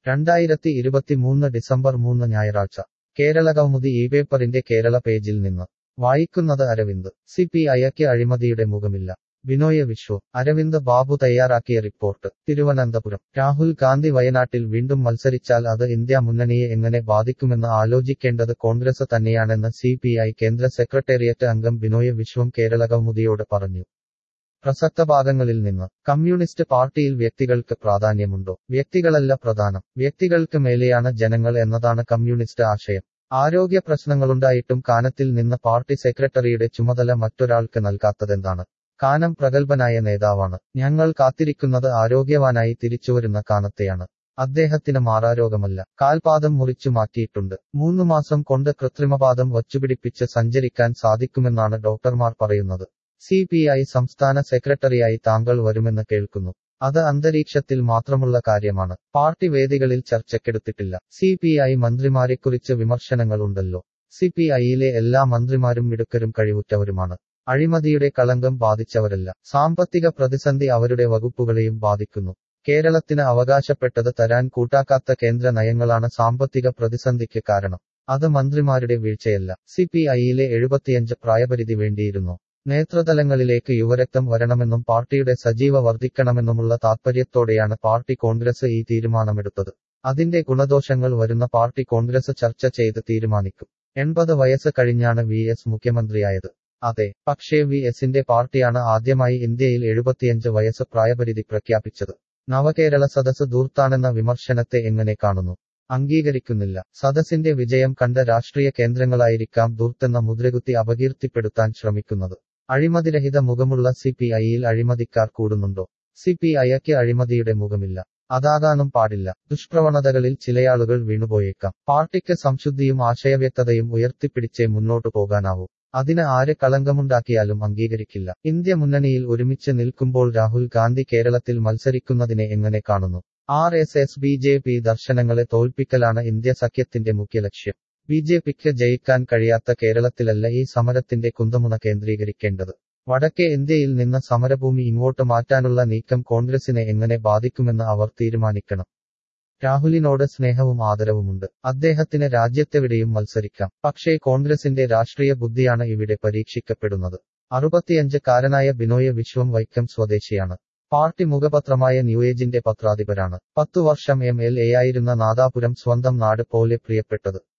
രണ്ടായിരത്തി ഇരുപത്തിമൂന്ന് ഡിസംബർ മൂന്ന് ഞായറാഴ്ച കേരള കൗമുദി ഈ പേപ്പറിന്റെ കേരള പേജിൽ നിന്ന് വായിക്കുന്നത് അരവിന്ദ് സി പി ഐക്ക് അഴിമതിയുടെ മുഖമില്ല ബിനോയ് വിശ്വ അരവിന്ദ് ബാബു തയ്യാറാക്കിയ റിപ്പോർട്ട് തിരുവനന്തപുരം രാഹുൽ ഗാന്ധി വയനാട്ടിൽ വീണ്ടും മത്സരിച്ചാൽ അത് ഇന്ത്യ മുന്നണിയെ എങ്ങനെ ബാധിക്കുമെന്ന് ആലോചിക്കേണ്ടത് കോൺഗ്രസ് തന്നെയാണെന്ന് സി പി ഐ കേന്ദ്ര സെക്രട്ടേറിയറ്റ് അംഗം ബിനോയ് വിശ്വം കേരള കൗമുദിയോട് പറഞ്ഞു പ്രസക്ത ഭാഗങ്ങളിൽ നിന്ന് കമ്മ്യൂണിസ്റ്റ് പാർട്ടിയിൽ വ്യക്തികൾക്ക് പ്രാധാന്യമുണ്ടോ വ്യക്തികളല്ല പ്രധാനം വ്യക്തികൾക്ക് മേലെയാണ് ജനങ്ങൾ എന്നതാണ് കമ്മ്യൂണിസ്റ്റ് ആശയം ആരോഗ്യ പ്രശ്നങ്ങളുണ്ടായിട്ടും കാനത്തിൽ നിന്ന് പാർട്ടി സെക്രട്ടറിയുടെ ചുമതല മറ്റൊരാൾക്ക് നൽകാത്തതെന്താണ് കാനം പ്രഗത്ഭനായ നേതാവാണ് ഞങ്ങൾ കാത്തിരിക്കുന്നത് ആരോഗ്യവാനായി തിരിച്ചുവരുന്ന കാനത്തെയാണ് അദ്ദേഹത്തിന് മാറാരോഗമല്ല കാൽപാദം മുറിച്ചു മാറ്റിയിട്ടുണ്ട് മൂന്ന് മാസം കൊണ്ട് കൃത്രിമപാദം വച്ചുപിടിപ്പിച്ച് സഞ്ചരിക്കാൻ സാധിക്കുമെന്നാണ് ഡോക്ടർമാർ പറയുന്നത് സി പി ഐ സംസ്ഥാന സെക്രട്ടറിയായി താങ്കൾ വരുമെന്ന് കേൾക്കുന്നു അത് അന്തരീക്ഷത്തിൽ മാത്രമുള്ള കാര്യമാണ് പാർട്ടി വേദികളിൽ ചർച്ചയ്ക്കെടുത്തിട്ടില്ല സി പി ഐ മന്ത്രിമാരെക്കുറിച്ച് വിമർശനങ്ങളുണ്ടല്ലോ സി പി ഐയിലെ എല്ലാ മന്ത്രിമാരും മിടുക്കരും കഴിവുറ്റവരുമാണ് അഴിമതിയുടെ കളങ്കം ബാധിച്ചവരല്ല സാമ്പത്തിക പ്രതിസന്ധി അവരുടെ വകുപ്പുകളെയും ബാധിക്കുന്നു കേരളത്തിന് അവകാശപ്പെട്ടത് തരാൻ കൂട്ടാക്കാത്ത കേന്ദ്ര നയങ്ങളാണ് സാമ്പത്തിക പ്രതിസന്ധിക്ക് കാരണം അത് മന്ത്രിമാരുടെ വീഴ്ചയല്ല സി പി ഐയിലെ എഴുപത്തിയഞ്ച് പ്രായപരിധി വേണ്ടിയിരുന്നു നേതൃതലങ്ങളിലേക്ക് യുവരക്തം വരണമെന്നും പാർട്ടിയുടെ സജീവ വർദ്ധിക്കണമെന്നുമുള്ള താത്പര്യത്തോടെയാണ് പാർട്ടി കോൺഗ്രസ് ഈ തീരുമാനമെടുത്തത് അതിന്റെ ഗുണദോഷങ്ങൾ വരുന്ന പാർട്ടി കോൺഗ്രസ് ചർച്ച ചെയ്ത് തീരുമാനിക്കും എൺപത് വയസ്സ് കഴിഞ്ഞാണ് വി എസ് മുഖ്യമന്ത്രിയായത് അതെ പക്ഷേ വി എസിന്റെ പാർട്ടിയാണ് ആദ്യമായി ഇന്ത്യയിൽ എഴുപത്തിയഞ്ച് വയസ്സ് പ്രായപരിധി പ്രഖ്യാപിച്ചത് നവകേരള സദസ് ദൂർത്താണെന്ന വിമർശനത്തെ എങ്ങനെ കാണുന്നു അംഗീകരിക്കുന്നില്ല സദസ്സിന്റെ വിജയം കണ്ട രാഷ്ട്രീയ കേന്ദ്രങ്ങളായിരിക്കാം ദൂർത്തെന്ന മുദ്രകുത്തി അപകീർത്തിപ്പെടുത്താൻ ശ്രമിക്കുന്നത് അഴിമതിരഹിത മുഖമുള്ള സി പി ഐയിൽ അഴിമതിക്കാർ കൂടുന്നുണ്ടോ സി പി ഐക്ക് അഴിമതിയുടെ മുഖമില്ല അതാകാനും പാടില്ല ദുഷ്പ്രവണതകളിൽ ചിലയാളുകൾ വീണുപോയേക്കാം പാർട്ടിക്ക് സംശുദ്ധിയും ആശയവ്യക്തതയും ഉയർത്തിപ്പിടിച്ചേ മുന്നോട്ടു പോകാനാവൂ അതിന് ആര് കളങ്കമുണ്ടാക്കിയാലും അംഗീകരിക്കില്ല ഇന്ത്യ മുന്നണിയിൽ ഒരുമിച്ച് നിൽക്കുമ്പോൾ രാഹുൽ ഗാന്ധി കേരളത്തിൽ മത്സരിക്കുന്നതിനെ എങ്ങനെ കാണുന്നു R S S B J P ദർശനങ്ങളെ തോൽപ്പിക്കലാണ് ഇന്ത്യ സഖ്യത്തിന്റെ മുഖ്യ ലക്ഷ്യം ബി ജെ പിക്ക് ജയിക്കാൻ കഴിയാത്ത കേരളത്തിലല്ല ഈ സമരത്തിന്റെ കുന്തമുന കേന്ദ്രീകരിക്കേണ്ടത് വടക്കേ ഇന്ത്യയിൽ നിന്ന് സമരഭൂമി ഇങ്ങോട്ട് മാറ്റാനുള്ള നീക്കം കോൺഗ്രസിനെ എങ്ങനെ ബാധിക്കുമെന്ന് അവർ തീരുമാനിക്കണം രാഹുലിനോട് സ്നേഹവും ആദരവുമുണ്ട് അദ്ദേഹത്തിന് രാജ്യത്തെവിടെയും മത്സരിക്കാം പക്ഷേ കോൺഗ്രസിന്റെ രാഷ്ട്രീയ ബുദ്ധിയാണ് ഇവിടെ പരീക്ഷിക്കപ്പെടുന്നത് അറുപത്തിയഞ്ച് കാരനായ ബിനോയ് വിശ്വം വൈക്കം സ്വദേശിയാണ് പാർട്ടി മുഖപത്രമായ ന്യൂയേജിന്റെ പത്രാധിപരാണ് പത്തു വർഷം എം എൽ എ ആയിരുന്ന നാദാപുരം സ്വന്തം നാട് പോലെ പ്രിയപ്പെട്ടത്